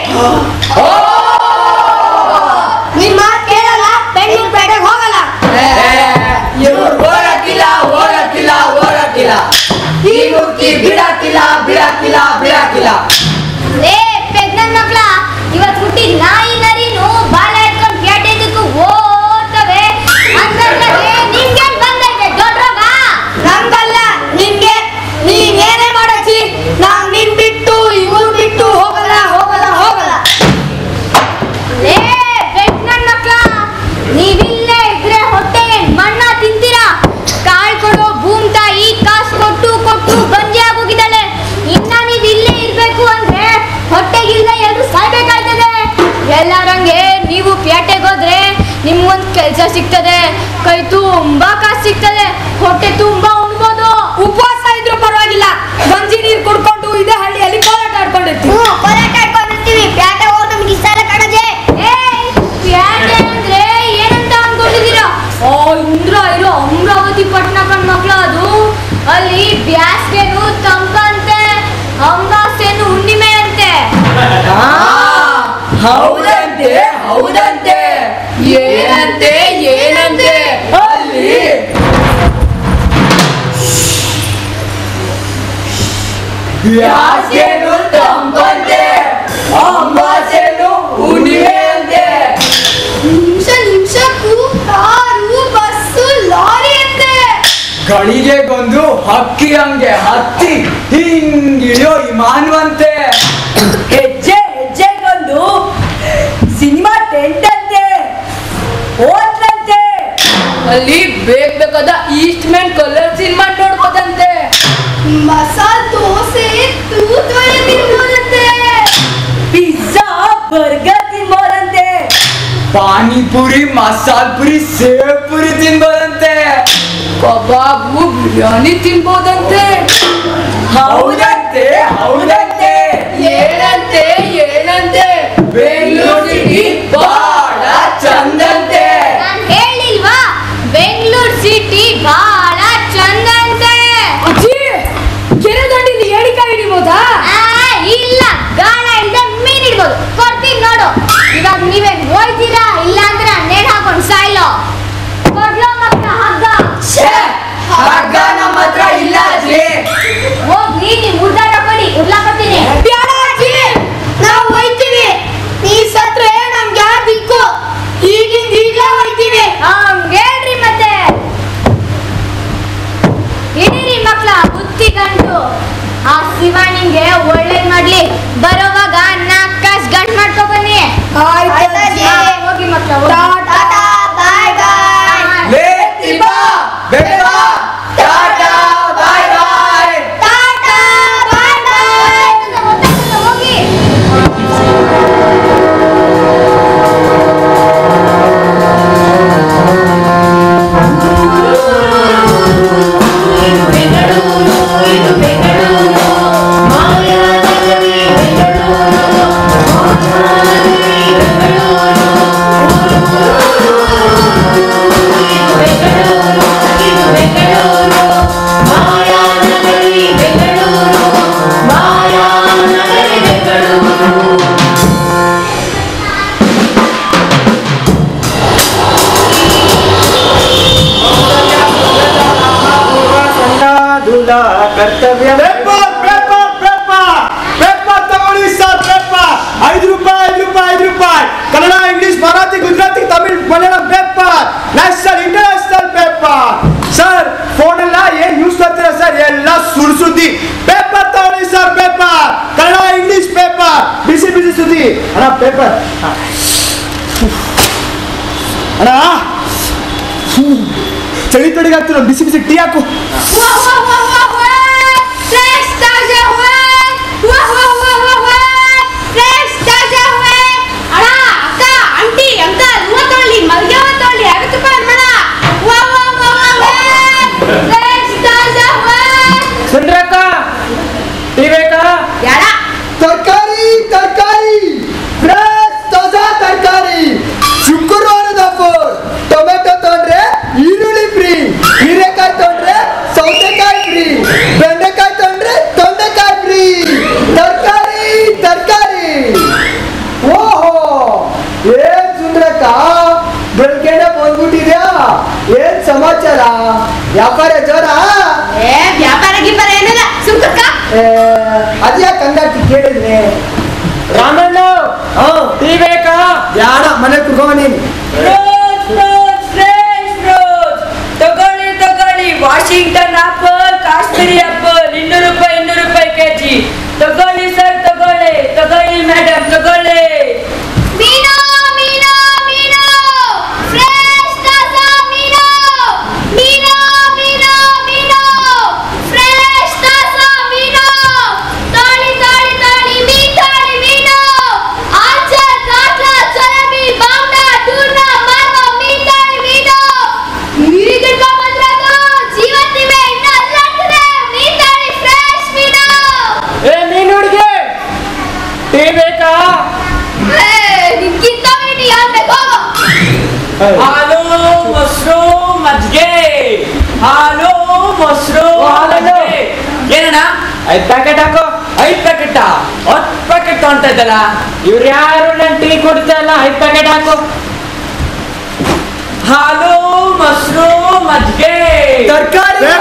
ನಿನ್ ಮಾತ್ ಕೇಳಲ್ಲ ಬೆಂಗಳೂರು ಪೇಟೆಗೆ ಹೋಗಲ್ಲ ಇವ್ರು ಹೋಗಕ್ಕಿಲ್ಲ ಹೋಗಕ್ಕಿಲ್ಲ ಹೋಗಕ್ಕಿಲ್ಲ ಈ ಮುಕ್ಕಿ ಬಿಡಕ್ಕಿಲ್ಲ ಬಿಡಕ್ಕಿಲ್ಲ ಬಿಡಕ್ಕಿಲ್ಲ ಲೇ ಪೆಗ್ನನ್ ಮಕ್ಳ ಇವತ್ ಹುಟ್ಟಿದ ನಾಯಿ ನರಿನು ಬಾಲ ಎತ್ಕೊಂಡ್ ಕೇಟಿದ್ದಕ್ಕೂ ಓಡ್ತವೆ ಅಂತಂದ್ರೆ ನಿಮ್ಗೇನ್ ಬಂದೈತೆ ದೊಡ್ಡ ರೋಗ ನಮ್ಗಲ್ಲ ನಿನ್ಗೆ ನೀನ್ ಏನೇ ಮಾಡಚ್ಚಿ ನಾವ್ ನಿನ್ ಬಿಟ್ಟು ಇವ್ರು ಬಿಟ್ಟು ಹೋಗಲ್ಲ ಹೋಗಲ್ಲ ಹೋಗಲ್ಲ ಲೇ ಪೆಗ್ನನ್ ಮಕ್ಳ ನೀವಿಲ್ಲೇ ಇದ್ರೆ ಹೊಟ್ಟೆಗೆ ಮಣ್ಣ ತಿಂತೀರಾ ಕಾಳ್ ಕೊಡೋ ಭೂಮ್ ತಾಯಿ ಕಾಸು ಕೊಟ್ಟು ಕೊಟ್ಟು ಬಂಜೆ ಆಗೋಗಿದ್ದಾಳೆ ಇನ್ನ ನೀವ್ ಇಲ್ಲೇ ಇರ್ಬೇಕು ಅಂದ್ರೆ ಹೊಟ್ಟೆಗಿಲ್ಲ ಎಲ್ರು ಸಾಯ್ಬೇಕಾಯ್ತದೆ ಎಲ್ಲರಂಗೆ ನೀವು ಪೇಟೆಗೆ ಹೋದ್ರೆ ನಿಮ್ಗೊಂದ್ ಕೆಲ್ಸ ಸಿಗ್ತದೆ ಕೈ ತುಂಬಾ ಕಾಸು ಸಿಗ್ತದೆ ಹೊಟ್ಟೆ ತುಂಬಾ ಉಣ್ಬೋದು ಉಪವಾಸ ಇದ್ರು ಪರವಾಗಿಲ್ಲ ಗಂಜಿ ನೀರ್ ಕುಡ್ಕೊಂಡು ಇದೇ ಹಳ್ಳಿಯಲ್ಲಿ ಕೋಲಾಟ ಆಡ್ಕೊಂಡಿರ್ತೀವಿ ಹ್ಞೂ ಕೋಲಾಟ ಇಟ್ಕೊಂಡಿರ್ತೀವಿ ಪ್ಯಾಟೆ ಹೋಗಿ ನಮ್ಗೆ ಇಷ್ಟ ಇಲ್ಲ ಕಣಜೆ ಏಯ್, ಪ್ಯಾಟೆ ಅಂದ್ರೆ ಏನಂತ ಅನ್ಕೊಂಡಿದೀರಾ ಓ ಇಂದ್ರ ಇರೋ ಅಮರಾವತಿ ಪಟ್ಟಣ ಕಣ್ ಮಕ್ಳು ಅದು ಅಲ್ಲಿ ಬ್ಯಾಸ್ಗೆನು ತಂಪಂತೆ ಅಂಗಾಸೆನು ಹುಣ್ಣಿಮೆ ಅಂತೆ ಹೌದಂತೆ ಹೌದಂತೆ ಏನಂತೆ ಏನಂತೆ ಅಲ್ಲಿ ಬ್ಯಾಸ್ಗೆನು ತಂಪಂತೆ ಅಂಬಾಸೆನು ಹುಣ್ಣಿಮೆ ಅಂತೆ ನಿಮಿಷ ನಿಮಿಷಕ್ಕೂ ಕಾರು ಬಸ್ಸು ಲಾರಿ ಅಂತೆ ಗಳಿಗೆಗೊಂದು ಹಕ್ಕಿ ಹಂಗೆ ಹತ್ತಿ ಹಿಂಗಿಳಿಯೋ ವಿಮಾನವಂತೆ ಹೆಜ್ಜೆ ಹೆಜ್ಜೆಗೊಂದು ಸಿನಿಮಾ ಟೆಂಟ್ ಅಂತೆ ಹೋಟ್ಲಂತೆ ಅಲ್ಲಿ ಬೇಕ್ ಬೇಕಾದ ಈಸ್ಟ್ ಮ್ಯಾನ್ ಕಲರ್ ಸಿನಿಮಾ ನೋಡ್ಬೋದಂತೆ ಮಸಾಲ ದೋಸೆ ತೂತ್ವರೆ ತಿನ್ಬೋದಂತೆ ಪಿಜ್ಜಾ ಬರ್ಗರ್ ತಿನ್ಬೋದಂತೆ ಪಾನಿಪುರಿ ಮಸಾಲ್ ಪುರಿ ಸೇವ್ ಪುರಿ ತಿನ್ಬೋದಂತೆ ಕಬಾಬು ಬಿರಿಯಾನಿ ತಿನ್ಬೋದಂತೆ ಹೌದಂತೆ ಹೌದಂತೆ ಏನಂತೆ ಏನಂತೆ ಬೆಂಗಳೂರು ಸಿಟಿ ಬಹಳ ಚಂದಂತೆ ನಾನ್ ಹೇಳಿಲ್ವಾ ಬೆಂಗಳೂರು ಸಿಟಿ ಬಹಳ ಚಂದಂತೆ ಅಜ್ಜಿ ಕೆರೆ ದಂಡಿಲಿ ಏಡಿಕಾಯಿ ಹಿಡಿಬೋದಾ ಆ, ಇಲ್ಲ ಗಾಳ ಇಲ್ದೆ ಮೀನ್ ಇಡ್ಬೋದು ಕೊಡ್ತೀನಿ ನೋಡು ಇವಾಗ ನೀವೇನ್ ಹೋಯ್ತೀರಾ ಇಲ್ಲ ಅಂದ್ರೆ ನೇಣ್ ಹಾಕೊಂಡು ಸಾಯ್ಲೋ ಕೊಡ್ಲೋ ಮಕ್ಕ ಹಗ್ಗ ಛೇ, ಹಗ್ಗ ನಮ್ಮ ಹತ್ರ ಇಲ್ಲ ಅಜ್ಜಿ ಹೋಗ್ಲಿ ನೀವು ಉದ್ದಾರ ಕೊಡಿ ಉರ್ಲಾಕತ್ತೀನಿ ಬ್ಯಾಡ ಅಜ್ಜಿ ನಾವು ಹೋಯ್ತೀವಿ ನೀ ಸತ್ರೆ ನಮ್ಗೆ ಯಾರು ದಿಕ್ಕು ಈಗಿಂದ ಈಗ್ಲೇ ಹೋಯ್ತೀವಿ ಹೇಳ್ರಿ ಮತ್ತೆ ಇಡೀರಿ ಮಕ್ಳ ಬುತ್ತಿ ಗಂಟು ಆ ಶಿವಾಣಿಗೆ ಒಳ್ಳೇದ್ ಮಾಡ್ಲಿ ಬರೋವಾಗ ನಾಲ್ಕು ಕಾಸು ಗಂಟು ಮಾಡ್ಕೊ ಬನ್ನಿ ಆಯ್ತಜ್ಜಿ. ಹಾ, ಹೋಗಿ ಮಕ್ಳ ಹೋಗಿ. ಟಾಟಾ ಬಾಯ್ ಬಾಯ್ ಲೇ ತಿಬ್ಬ ಬೇಡ ಟಾಟಾ ಬಾಯ್ ಬಾಯ್ ಟಾಟಾ ಬಾಯ್ ಬಾಯ್ ಗೊತ್ತಾಗ್ತದೆ, ಹೋಗಿ ಕರ್ತವ್ಯ ಪೇಪರ್ ಪೇಪರ್ ಪೇಪರ್ ಪೇಪರ್ ತಗೊಳ್ಳಿ ಸರ್ ಪೇಪರ್ ಐದು ರೂಪಾಯಿ ಐದು ರೂಪಾಯಿ ಐದು ರೂಪಾಯಿ Kannada English Marathi Gujarati Tamil Malayalam paper national international paper sir phone ಎಲ್ಲ ಏನ್ ಯೂಸ್ ಮಾಡ್ತೀರಾ ಸರ್ ಎಲ್ಲ ಸುಳ್ಳು ಸುದ್ದಿ ಪೇಪರ್ ತಗೊಳ್ಳಿ sir paper Kannada English paper ಬಿಸಿ ಬಿಸಿ ಸುದ್ದಿ ಅಣ್ಣ ಪೇಪರ್ ಅಣ್ಣ ಚಳಿ ತಡಿಗಾಗ್ತಿರೋ ಬಿಸಿ ಬಿಸಿ ಟೀ ಹಾಕು ವಾಹ್, ವಾಹ್, ವಾಹ್, ವಾಹ್, ವಾಹ್. Fresh ತಾಜಾ ಹುವೆ. ವಾಹ್, ವಾಹ್, ವಾಹ್, ವಾಹ್, ವಾಹ್. Fresh ತಾಜಾ ಹುವೆ. ಅಣ್ಣ, ಅಕ್ಕ, ಆಂಟಿ, ಎಂತ ಹೂವ ತಗೊಳ್ಳಿ, ಮಲ್ಗೆ ಹೂವ ತಗೊಳ್ಳಿ, ಐವತ್ತು ರೂಪಾಯಿ ಅಣ್ಣ. ವಾಹ್, ವಾಹ್, ವಾಹ್, ವಾಹ್, ವಾಹ್. Fresh ತಾಜಾ ಹುವೆ. ಸುಂದ್ರಕ್ಕ ಟೀ ಬೇಕಾ ಯಾರ? ತರಕಾರಿ ತರಕಾರಿ ಫ್ರೆಶ್ ತಾಜಾ ತರಕಾರಿ ಶುಕ್ರವಾರದ ಆಫರ್ ಟೊಮೆಟೊ ತಗೊಂಡ್ರೆ ಈರುಳ್ಳಿ ಫ್ರೀ ಹೀರೆಕಾಯಿ ತಗೊಂಡ್ರೆ ಸೌತೆಕಾಯಿ ಫ್ರೀ ಅದ್ಯಾಕೆ ಹಂಗಾಕಿ ಕೇಳಿದ್ನಿ ರಾಮಣ್ಣ ಹಾ ಟೀ ಬೇಕಾ ಯಾಡ ಮನೆ ಕುರ್ಕೊಂಬ ನೀನು ರೋಸ್ ರೋಸ್ ಫ್ರೆಶ್ ರೋಸ್ ತಗೊಳ್ಳಿ ತಗೊಳ್ಳಿ ವಾಷಿಂಗ್ಟನ್ ಆಪಲ್ ಕಾಶ್ಮೀರಿ ಆಪಲ್ ಇನ್ನೂರು ರೂಪಾಯಿ ಇನ್ನೂರು ರೂಪಾಯಿ ಕೆಜಿ ತಗೊಳ್ಳಿ ಸರ್ ತಗೊಳ್ಳಿ ತಗೊಳ್ಳಿ ಮೇಡಮ್ ತಗೊಳ್ಳಿ ಮೀನು ಮೀನು ಮೀನು ಫ್ರೆಶ್ ತಾಜಾ ಮೀನು ಮೀನು ಮೀನು ಮೀನು ಫ್ರೆಶ್ ತಾಜಾ ಮೀನು ತಾಳಿ ತಾಳಿ ತಾಳಿ ಮೀನ್ ತಾಳಿ ಮೀನು ಆಚರ್ ಕಾಟ್ಲ ಚರಬಿ ಬಾಂಡ ಟೂರ್ನ ಮಾರ್ವ ಮೀನ್ ತಾಳಿ ಮೀನು ಈಗ ಬಂದ್ರದು ಜೀವತ್ತಿವೆ ಇನ್ನು ಅಲ್ಲಾಡ್ತದೆ ಮೀನ್ ತಾಳಿ ಫ್ರೆಶ್ ಮೀನು ಏ ಮೀನು ಹುಡುಗಿ ಟೀ ಬೇಕಾ ನಿನ್ಗಿಂತ ಮೀನು ಯಾರು ಬೇಕು ಹಾಲು ಮೊಸರು ಮಜ್ಜಿಗೆ ಹಾಲು ಮೊಸರು ಮಜ್ಜಿಗೆ ಏನಣ್ಣ ಐದ್ ಪ್ಯಾಕೆಟ್ ಹಾಕು ಐದ್ ಪ್ಯಾಕೆಟ್ ಹತ್ತು ಪ್ಯಾಕೆಟ್ ತಗೊಂತ ಇದ್ದಲ್ಲ ಇವ್ರು ಯಾರು ನನ್ ಟೀ ಕುಡ್ತಾ ಇಲ್ಲ ಐದ್ ಪ್ಯಾಕೆಟ್ ಹಾಕು ಹಾಲು ಮೊಸರು ಮಜ್ಜಿಗೆ ತರಕಾರಿ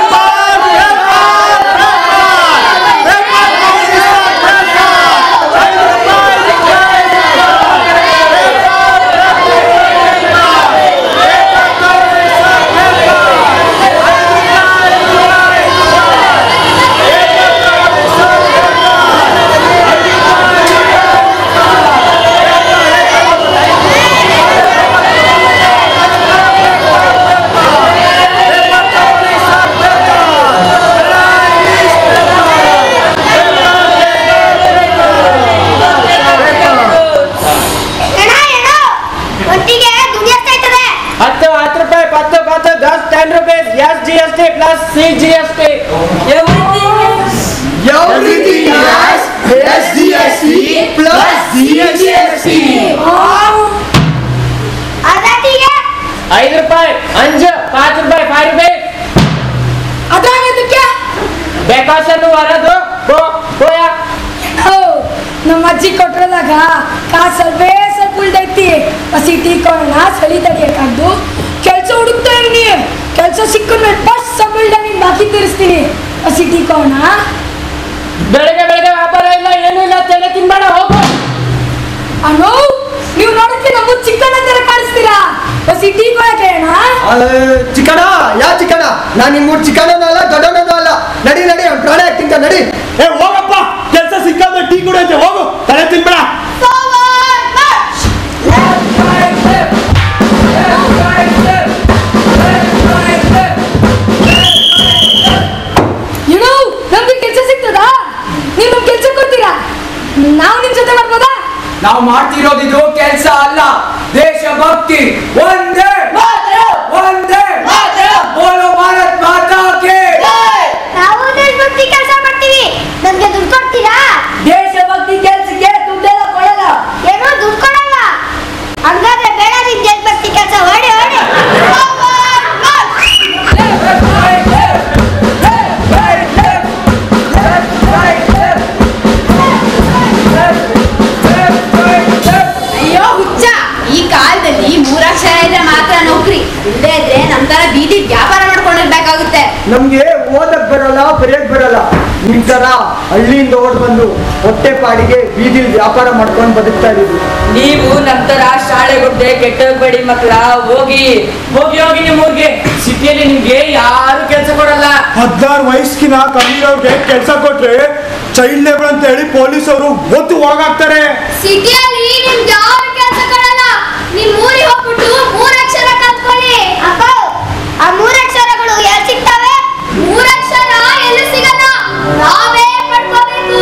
ಎಣ ಎಣ ಒಟ್ಟಿಗೆ ದುಡ್ಡು ಎಷ್ಟಾಯ್ತದೆ ಹತ್ತು ಹತ್ತು ರೂಪಾಯಿ ಪತ್ತು ಪತ್ತು ದಸ್ ten rupees S G S T plus C G S T Everything has SGST plus GST. ಅದಾಟಿಗೆ ಐದು ರೂಪಾಯಿ ಅಂಜು ಪಾಂಚ್ ರೂಪಾಯಿ ಫೈವ್ ರುಪೀಸ್ ಅದಾಗದಕ್ಕೆ ಬೇಕಾಸನ್ನು ವರದು ಗೋ ಗೋಯ ನಮ್ಮ ಅಜ್ಜಿ ಕೊಟ್ರದಾಗ ಕಾಸು ಸ್ವಲ್ಪೇ ಸ್ವಲ್ಪ ಉಳ್ದೈತಿ ಹಸಿ ಟೀ ಕೊಡೋಣ ಚಳಿ ತಡಿಯಕ್ಕಾಗ್ದು ಕೆಲಸ ಹುಡುಕ್ತಾ ಇರ್ನಿ ಕೆಲಸ ಸಿಕ್ಕಂದ್ರೆ ಫಸ್ಟ್ ಸಂಬಳ ನಿನ್ ಬಾಕಿ ತೀರಿಸ್ತೀನಿ ಹಸಿ ಟೀ ಕೊಡೋಣ ಬೆಳಗ್ಗೆ ಬೆಳಗ್ಗೆ ವ್ಯಾಪಾರ ಇಲ್ಲ ಏನೂ ಇಲ್ಲ ತೆನೆ ತಿನ್ಬೇಡ ಹೋಗು ಅಣ್ಣೋ ನೀವು ನೋಡಕ್ಕೆ ನಮ್ಮ ಚಿಕ್ಕಣ್ಣ ತರ ಕಾಣಿಸ್ತೀರಾ ಹಸಿ ಟೀ ಕೊಡಕ್ಕೆ ಅಣ್ಣ ಚಿಕನ ಯಾ ಚಿಕನ ನಾನು ನಿಮ್ಮ ಚಿಕನೂ ಅಲ್ಲ ದೊಡ್ಡವನೂ ಅಲ್ಲ ನಡಿ ನಡಿ ಅವ್ನ್ ಪ್ರಾಣ ಹಾಕ್ತಿಂತ ನಡಿ ಏ ಹೋಗಪ್ಪ ಕೆಲಸ ಸಿಕ್ಕಾದ್ರೆ ಟೀ ಕುಡಿಯುತ್ತೆ ಹೋಗು ತಲೆ ತಿನ್ಬೇಡ ಫಾರ್ವರ್ಡ್ ಮಾರ್ಚ್ ಏನೋ ನಮ್ಗೆ ಕೆಲಸ ಸಿಗ್ತದಾ ನೀವು ನಮ್ ಕೆಲಸ ಕೊಡ್ತೀರಾ ನಾವು ನಿಮ್ ಜೊತೆ ಬರ್ಬೋದಾ ನಾವು ಮಾಡ್ತಿರೋದಿದು ಕೆಲಸ ಅಲ್ಲ ದೇಶಭಕ್ತಿ ಒಂದೇ ಒಂದೇ ಬೋಲೋ ಭಾರತ್ ಮಾತಾ ಕೇ ನಾವು ದೇಶಭಕ್ತಿ ಕೆಲಸ ಮಾಡ್ತೀವಿ ನಮ್ಗೆ ದುಡ್ಡು ಕೊಡ್ತೀರಾ ದೇಶಭಕ್ತಿ ಕೆಲಸಕ್ಕೆ ದುಡ್ಡೆಲ್ಲ ಕೊಡಲ್ಲ ಏನೋ ದುಡ್ಡು ಕೊಡಲ್ಲ ಹಂಗಾದ್ರೆ ಬೇಡ ನಿಮ್ ದೇಶಭಕ್ತಿ ಕೆಲಸ ಹೊಡಿ ಹೊಡಿ ಫಾರ್ವರ್ಡ್ ಮಾರ್ಚ್ ಅಯ್ಯೋ ಹುಚ್ಚ ಈ ಕಾಲದಲ್ಲಿ ಮೂರಕ್ಷರ ಇದ್ರೆ ಮಾತ್ರ ನೌಕರಿ ಇಲ್ಲದೆ ಇದ್ರೆ ನಮ್ ತರ ಬೀದಿ ವ್ಯಾಪಾರ ಮಾಡ್ಕೊಂಡಿರ್ಬೇಕಾಗುತ್ತೆ ನಮ್ಗೆ ಓದಕ್ ಬರಲ್ಲ ಬರೆಯಕ್ ಬರಲ್ಲ ನಿಮ್ ತರ ಹಳ್ಳಿಯಿಂದ ಓಡ್ ಬಂದು ಹೊಟ್ಟೆ ಪಾಡಿಗೆ ಬೀದಿಲ್ ವ್ಯಾಪಾರ ಮಾಡ್ಕೊಂಡು ಬದುಕ್ತಾ ಇದೀವಿ ನೀವು ನಂತರ ಶಾಲೆಗುಡ್ಡೆ ಕೆಟ್ಟೋಗ್ಬೇಡಿ ಮಕ್ಕಳ ಹೋಗಿ ಹೋಗಿ ಹೋಗಿ ನಿಮ್ಮ ಊರಿಗೆ ಸಿಟಿಯಲ್ಲಿ ನಿಮ್ಗೆ ಯಾರು ಕೆಲಸ ಕೊಡಲ್ಲ ಹದಿನಾರು ವಯಸ್ಸಿನ ಕಮ್ಮಿ ಇರೋರ್ಗೆ ಕೆಲಸ ಕೊಟ್ರೆ ಚೈಲ್ಡ್ ಲೇಬರ್ ಅಂತ ಹೇಳಿ ಪೊಲೀಸ್ ಅವರು ಒತ್ತು ಒಳಗಾಗ್ತಾರೆ ಸಿಟಿಯಲ್ಲಿ ನಿಮ್ಗೆ ಯಾರು ಕೆಲಸ ಕೊಡಲ್ಲ ನಿಮ್ ಊರಿಗೆ ಹೋಗ್ಬಿಟ್ಟು ಮೂರಕ್ಷರ ಕಲ್ತ್ಕೊಳ್ಳಿ ಅಪ್ಪ ಆ ಮೂರಕ್ಷರಗಳು ಎಲ್ಲಿ ಸಿಗ್ತವೆ ಮೂರಕ್ಷರ ಎಲ್ಲಿ ಸಿಗಲ್ಲ ನಾವೇ ಪಡ್ಕೋಬೇಕು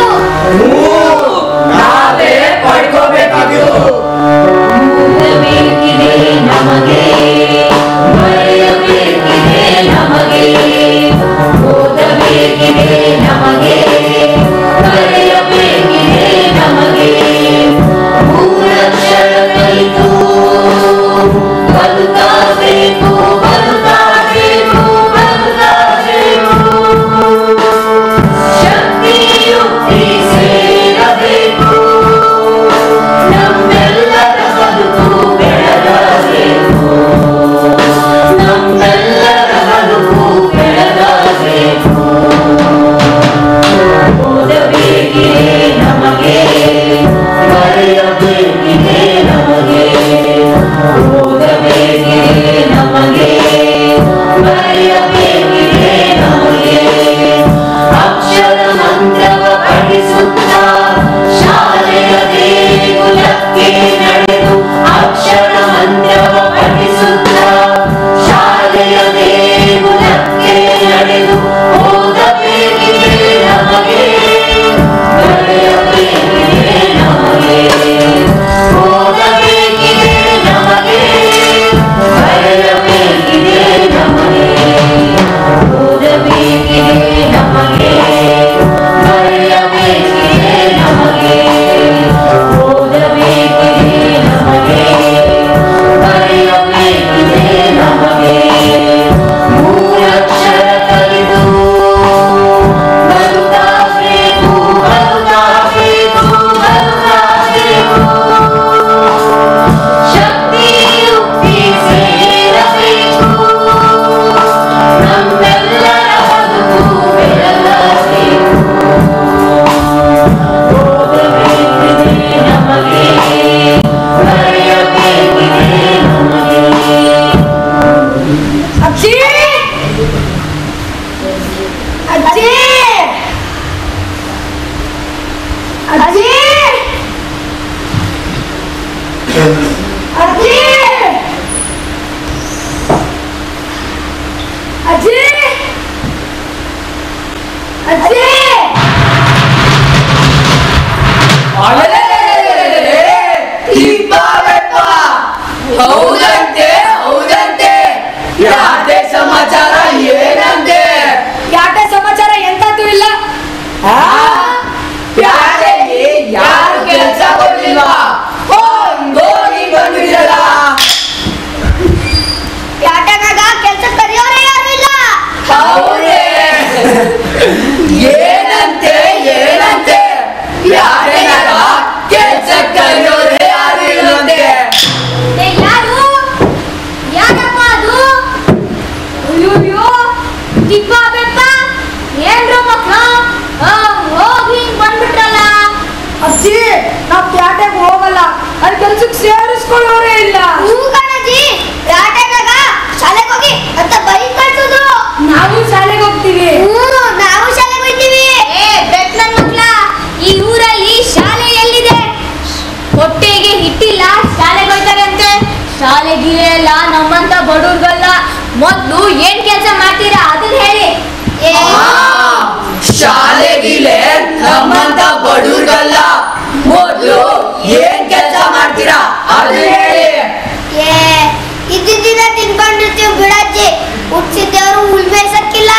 ನಾವೇ ಪಡ್ಕೋಬೇಕಾಗಿತ್ತು ಓದಬೇಕಿದೆ ನಮಗೆ ಬರೆಯಬೇಕಿದೆ ನಮಗೆ ಓದಬೇಕಿದೆ ನಮಗೆ ಬರೆಯಬೇಕಿದೆ ನಮಗೆ ಮೂರಕ್ಷರ ಕಲಿತು ಅಜ್ಜಿ ಅಜ್ಜಿ ಅಜ್ಜಿ ಹೌದಂತೆ ಹೌದಂತೆ ಯಾತೆ ಸಮಾಚಾರ ಏನಂತೆ ಯಾಕೆ ಸಮಾಚಾರ ಎಂತದ್ದು ಇಲ್ಲ ಪ್ಯಾಟೆಗೆ ಯಾರು ಕೆಲಸ ಕೊಡ್ಲಿಲ್ವಾ ಹೋಗಿ ಬಂದಿರಲ್ಲ ಯಾಟಗಾಗ ಕೆಲ್ಸ ಕರೆಯೋರೇ ಯಾರು ಇಲ್ಲ ಹೌದೇ ಏನಂತೆ ಏನಂತೆ ಪ್ಯಾಟೆನಾಗ ಕೆಲಸ ಕರೆಯೋರೇ ಯಾರು ಇಲ್ಲಂತೆ ಏ, ಯಾರು ಯಾರಪ್ಪ ಅದು ಅಯ್ಯೋ ಚಿಕ್ಕ ಬೆಪ್ಪ ಏನ್ರು ಮಕ್ಳು ಆ, ಹೋಗಿ ಹಿಂಗ್ ಬಂದ್ಬಿಟ್ರಲ್ಲ ಅಜ್ಜಿ ನಾವ್ ಪ್ಯಾಟೆಗೆ ಹೋಗಲ್ಲ ಅಲ್ಲಿ ಕೆಲ್ಸಕ್ಕೆ ಸೇರಿಸ್ಕೊಳ್ಳೋರೇ ಇಲ್ಲ ಹೂ ಕಣಜಿ ಯಾಟಗಾಗ ಶಾಲೆಗೆ ಹೋಗಿ ಅಂತ ಬೈಕ್ ಕಳ್ಸೋದು ನಾವು ಶಾಲೆಗೆ ಹೋಗ್ತೀವಿ ಹ್ಞೂ ನಾವು ಶಾಲೆಗೆ ಹೋಗ್ತೀವಿ ಏ ಬೆಟ್ಲನ್ ಮಕ್ಳ ಈ ಊರಲ್ಲಿ ಶಾಲೆ ಎಲ್ಲಿದೆ ಹೊಟ್ಟೆಗೆ ಹಿಟ್ಟಿಲ್ಲ ಶಾಲೆಗೆ ಹೋಯ್ತಾರಂತೆ ಶಾಲೆ ಗೀಲೆ ಎಲ್ಲ ನಮ್ಮಂತ ಬಡವ್ರಿಗಲ್ಲ ಮೊದ್ಲು ಏನ್ ಕೆಲಸ ಮಾಡ್ತೀರಾ ಅದನ್ನ ಹೇಳಿ ಏ ಶಾಲೆಗಿಲೆ ನಮ್ಮಂತ ಬಡವ್ರಿಗಲ್ಲ ಮೊದ್ಲು ಏನ್ ಕೆಲಸ ಮಾಡ್ತೀರಾ ಅದು ಹೇಳಿ ಏ ಇದ್ದಿದ್ದಿನ ತಿನ್ಕೊಂಡಿರ್ತೀವಿ ಬಿಡಜ್ಜಿ ಹುಟ್ಟಿಸಿದ್ದೇವ್ರು ಉಳ್ ಬೇಸಕ್ಕಿಲ್ಲ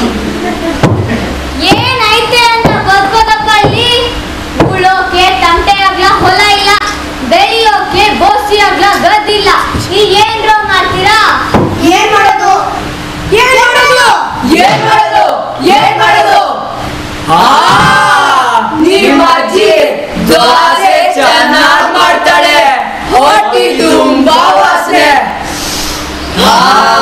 ಏನೈತೆ ಅಂತ ಬದುಕೋದಪ್ಪ ಅಲ್ಲಿ ಉಳೋಕೆ ತಂಟೆ ಆಗ್ಲ ಹೊಲ ಇಲ್ಲ ಬೆಳೆಯೋಕೆ ಬೋಸಿ ಆಗ್ಲ ಗದ್ದಿಲ್ಲ ಈ ಏನ್ರೋ ಮಾಡ್ತೀರಾ ಏನ್ ಮಾಡೋದು ಏನ್ ಮಾಡೋದು ಏನ್ ಮಾಡೋದು ಏನ್ ಮಾಡೋದು ಆ ನಿಮ್ಮ ಅಜ್ಜಿ ದೋಸೆ ಚೆನ್ನಾಗ್ ಮಾಡ್ತಾಳೆ ಹೊಟ್ಟಿ ತುಂಬಾ ವಾಸನೆ ಆ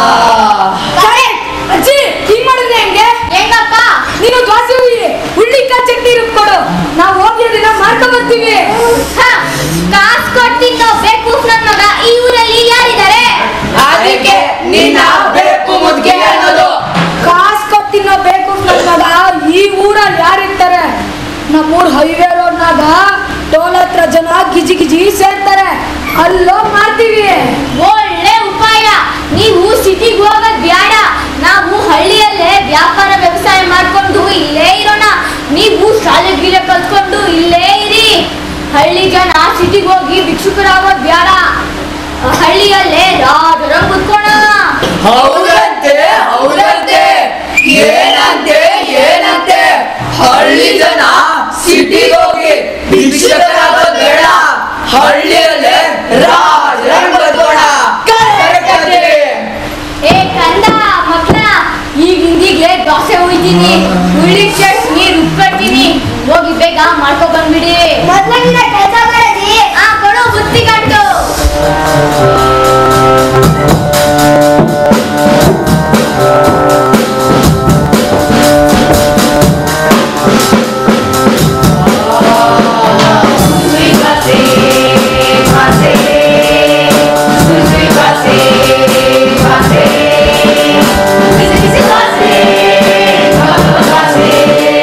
ಕರೆಕ್ಟ್ ಅಜ್ಜಿ ಹಿಂಗ್ ಮಾಡಿದ್ರೆ ಹೆಂಗೆ ಹೆಂಗಪ್ಪ ನೀನು ದೋಸೆ ಹುಯ್ಯಿ ಹುಳ್ಳಿಕಾಯಿ ಚಟ್ನಿ ರುಬ್ಕೊಡು ನಾವು ಹೋಗಿ ಅದನ್ನ ಮಾಡ್ಕೊಂಡ್ ಬರ್ತೀವಿ ಹ, ಕಾಸ್ ಕೊಟ್ಟಿದ್ದೋ ಬೇಕು ನನ್ ಮಗ ಈ ಊರಲ್ಲಿ ಯಾರಿದ್ದಾರೆ ಅದಕ್ಕೆ ನಿನ್ನ ಬೇಕು ಮುದ್ಗೆ ಅನ್ನೋದು ಕಾಸ್ ಕೊಟ್ಟಿನೋ ಬೇಕು ನನ್ ಮಗ ಈ ಊರಲ್ಲಿ ಯಾರಿರ್ತಾರೆ ನಮ್ಮೂರ್ ಹೈವೇ ರೋಡ್ನಾಗ ಟೋಲ್ ಹತ್ರ ಜನ ಗಿಜಿ ಗಿಜಿ ಸೇರ್ತಾರೆ ಅಲ್ಲೋಗ್ ಮಾಡ್ತೀವಿ ಒಳ್ಳೆ ಉಪಾಯ ನೀವು ಸಿಟಿಗೆ ಹೋಗೋದ್ ಬ್ಯಾಡ ನಾವು ಹಳ್ಳಿಯಲ್ಲೇ ವ್ಯಾಪಾರ ವ್ಯವಸಾಯ ಮಾಡ್ಕೊಂಡು ಇಲ್ಲೇ ಇರೋಣ ನೀವು ಶಾಲೆ ಗೀಲೆ ಕಲ್ತ್ಕೊಂಡು ಇಲ್ಲೇ ಇರಿ ಹಳ್ಳಿ ಜನ ಸಿಟಿಗೆ ಹೋಗಿ ಭಿಕ್ಷುಕರಾಗೋದ್ ಬ್ಯಾಡ ಹಳ್ಳಿಯಲ್ಲೇ ರಾಜರ ಕುತ್ಕೋಣ ಹೌದಂತೆ ಹೌದಂತೆ ಏನಂತೆ ಏನಂತೆ ಹಳ್ಳಿ ಜನ ಸಿಟಿಗೆ ಹೋಗಿ ಭಿಕ್ಷಕರಾಗೋದ್ ಬೇಡ ಹಳ್ಳಿಯಲ್ಲೇ ರಾಜರಂಗ್ ಬದುಕೋಣ Correct ಅಜ್ಜಿ. ಏ ಕಂದ ಮಕ್ಳ ಈಗಿಂದೀಗ್ಲೇ ದೋಸೆ ಉಯ್ತೀನಿ ಹುಳಿ ಚಟ್ನಿ ರುಬ್ಕೊಳ್ತೀನಿ ಹೋಗಿ ಬೇಗ ಮಾಡ್ಕೊ ಬಂದ್ಬಿಡಿ ಮೊದ್ಲಾಗಿನ ಕೆಲಸ ಮಾಡದಿ ಆ ಕೊಡು ಬುತ್ತಿ ಕಟ್ಟು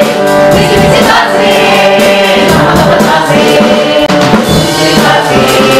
Thank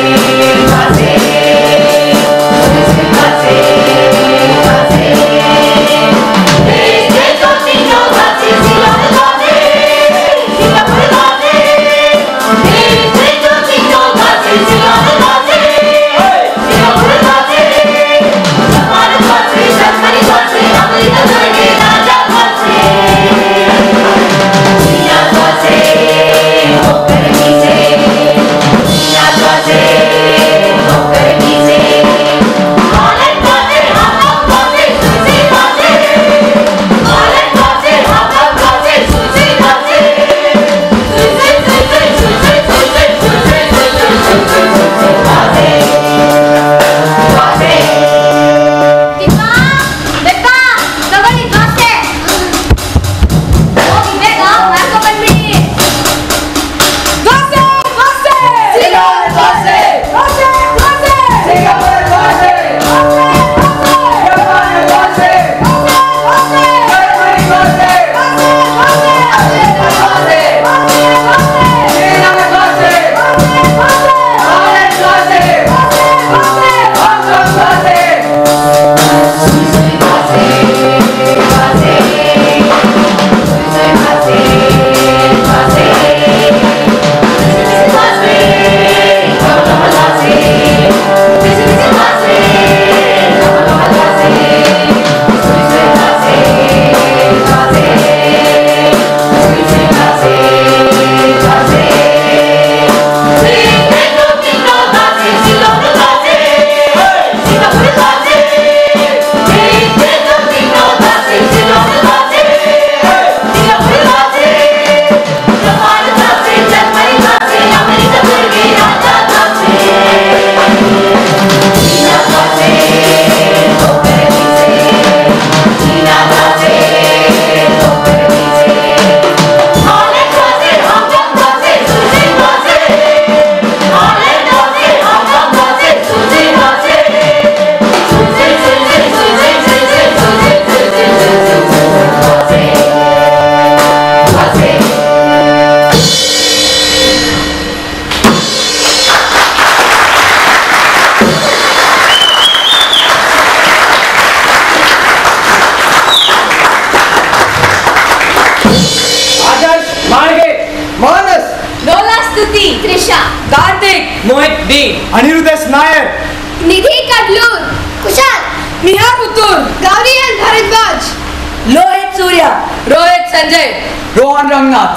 Mohit B Aniruddh S Nair Nidhi Kadlur Kushal Nihar Puttur ಗೌರಿಯನ್ ಭರದ್ವಾಜ್ ಲೋಹಿತ್ ಸೂರ್ಯ ರೋಹಿತ್ ಸಂಜಯ್ ರೋಹನ್ ರಂಗನಾಥ್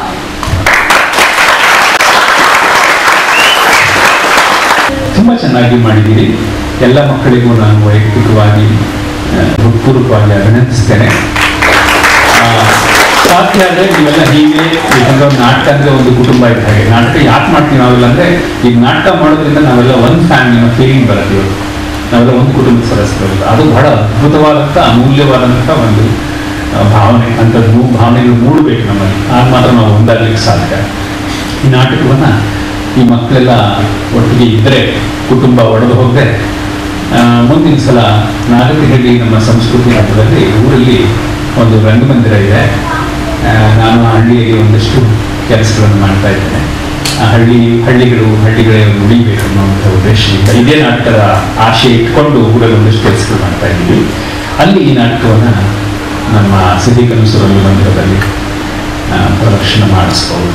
ತುಂಬ ಚೆನ್ನಾಗಿ ಮಾಡಿದ್ದೀರಿ ಎಲ್ಲ ಮಕ್ಕಳಿಗೂ ನಾನು ವೈಯಕ್ತಿಕವಾಗಿ ಆ, ಹೃತ್ಪೂರ್ವಕವಾಗಿ ಅಭಿನಂದಿಸ್ತೇನೆ ಆ, ಸಾಧ್ಯ ಆದರೆ ನೀವೆಲ್ಲ ಹೀಗೆ ಯಾಕಂದ್ರೆ ಒಂದು ನಾಟಕ ಅಂದ್ರೆ ಒಂದು ಕುಟುಂಬ ಇದ್ದ ಹಾಗೆ ನಾಟಕ ಯಾಕೆ ಮಾಡ್ತೀವಿ ನಾವೆಲ್ಲ ಅಂದ್ರೆ ಈಗ ನಾಟಕ ಮಾಡೋದ್ರಿಂದ ನಾವೆಲ್ಲ ಒಂದು ಫ್ಯಾಮಿಲಿನ ಫೀಲಿಂಗ್ ಬರುತ್ತೆ ಇವತ್ತು ನಾವೆಲ್ಲ ಒಂದು ಕುಟುಂಬದ ಸದಸ್ಯರು ಅದು ಬಹಳ ಅದ್ಭುತವಾದಂಥ ಅಮೂಲ್ಯವಾದಂಥ ಒಂದು ಆ, ಭಾವನೆ ಅಂಥದ್ದು ಭಾವನೆಗಳು ಮೂಡಬೇಕು ನಮ್ಮಲ್ಲಿ ಆಗ ಮಾತ್ರ ನಾವು ಒಂದಾಗ್ಲಿಕ್ಕೆ ಸಾಧ್ಯ ಈ ನಾಟಕವನ್ನ ಈ ಮಕ್ಕಳೆಲ್ಲ ಒಟ್ಟಿಗೆ ಇದ್ದರೆ ಕುಟುಂಬ ಒಡೆದು ಹೋಗದೆ ಮುಂದಿನ ಸಲ ನಾಗತಿಹಳ್ಳಿ ನಮ್ಮ ಸಂಸ್ಕೃತಿ ಹಬ್ಬದಲ್ಲಿ ಊರಲ್ಲಿ ಒಂದು ರಂಗಮಂದಿರ ಇದೆ ಆ, ನಾನು ಆ ಹಳ್ಳಿಯಲ್ಲಿ ಒಂದಷ್ಟು ಕೆಲಸಗಳನ್ನು ಮಾಡ್ತಾ ಇದ್ದೇನೆ ಆ ಹಳ್ಳಿ ಹಳ್ಳಿಗಳು ಹಳ್ಳಿಗಳೇ ಉಳಿಬೇಕು ಅನ್ನುವಂಥ ಉದ್ದೇಶದಿಂದ ಇದೇ ನಾಟಕದ ಆಶೆ ಇಟ್ಕೊಂಡು ಊರಲ್ಲಿ ಒಂದಷ್ಟು ಕೆಲಸಗಳು ಮಾಡ್ತಾ ಇದ್ದೀವಿ ಅಲ್ಲಿ ಈ ನಾಟಕವನ್ನು ನಮ್ಮ ಸಿದ್ಧಿ ಕನಸು ರಂಗಮಂದಿರದಲ್ಲಿ ಆ, ಪ್ರದರ್ಶನ ಮಾಡಿಸ್ಬೋದು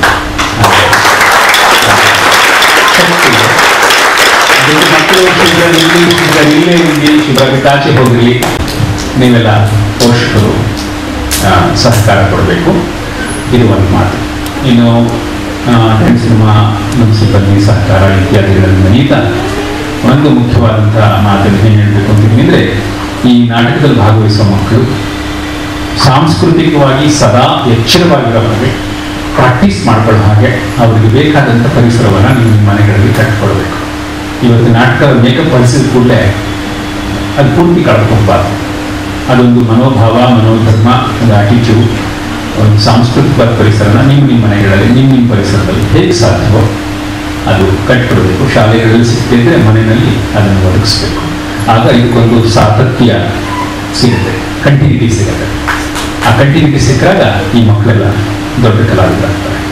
ಅದಕ್ಕೆ ಮಕ್ಕಳು ಶೀಘ್ರ ಇಲ್ಲಿ ಶೀಘ್ರ ಇಲ್ಲೇ ಇಲ್ಲಿ ಶೀಘ್ರ ಬಿಟ್ಟಾಚೆ ಹೋಗಲಿ ನೀವೆಲ್ಲ ಪೋಷಕರು ಆ, ಸಹಕಾರ ಕೊಡಬೇಕು ಇದು ಒಂದು ಮಾತು ಇನ್ನು ಹೆಣ್ಣು ಸಿನಿಮಾ ನಮ್ಮ ಸಿಬ್ಬಂದಿ ಸಹಕಾರ ಇತ್ಯಾದಿಗಳನ್ನು ಮನೀತ ಒಂದು ಮುಖ್ಯವಾದಂತಹ ಮಾತನ್ನು ಏನು ಹೇಳಬೇಕು ಅಂತೀನಿ ಅಂದರೆ ಈ ನಾಟಕದಲ್ಲಿ ಭಾಗವಹಿಸುವ ಮಕ್ಕಳು ಸಾಂಸ್ಕೃತಿಕವಾಗಿ ಸದಾ ಎಚ್ಚರವಾಗಿರೋ ಹಾಗೆ ಪ್ರಾಕ್ಟೀಸ್ ಮಾಡ್ಕೊಳ್ಳೋ ಹಾಗೆ ಅವರಿಗೆ ಬೇಕಾದಂಥ ಪರಿಸರವನ್ನು ನೀವು ನಿಮ್ಮ ಮನೆಗಳಲ್ಲಿ ಕಟ್ಕೊಳ್ಬೇಕು ಇವತ್ತು ನಾಟಕ ಮೇಕಪ್ ಹೊಲಿಸಿದ ಕೂಡಲೇ ಅದು ಪೂರ್ತಿ ಕಳ್ಕೊಬಾರ್ದು ಅದೊಂದು ಮನೋಭಾವ ಮನೋಧರ್ಮ ಒಂದು ಆಟಿಟ್ಯೂಡ್ ಒಂದು ಸಾಂಸ್ಕೃತಿಕ ಪರಿಸರನ ನೀವು ನಿಮ್ಮ ಮನೆಗಳಲ್ಲಿ ನಿಮ್ಮ ನಿಮ್ಮ ಪರಿಸರದಲ್ಲಿ ಹೇಗೆ ಸಾಧ್ಯವೋ ಅದು ಕಟ್ಕೊಡ್ಬೇಕು ಶಾಲೆಗಳಲ್ಲಿ ಸಿಕ್ತಿದ್ರೆ ಮನೆಯಲ್ಲಿ ಅದನ್ನು ಒದಗಿಸ್ಬೇಕು ಆಗ ಇದಕ್ಕೊಂದು ಸಾತತ್ಯ ಸಿಗುತ್ತೆ ಕಂಟಿನ್ಯೂಟಿ ಸಿಗುತ್ತೆ ಆ ಕಂಟಿನ್ಯೂಟಿ ಸಿಕ್ಕಾಗ ಈ ಮಕ್ಕಳೆಲ್ಲ ದೊಡ್ಡ ಕಲಾವಿದರಾಗ್ತಾರೆ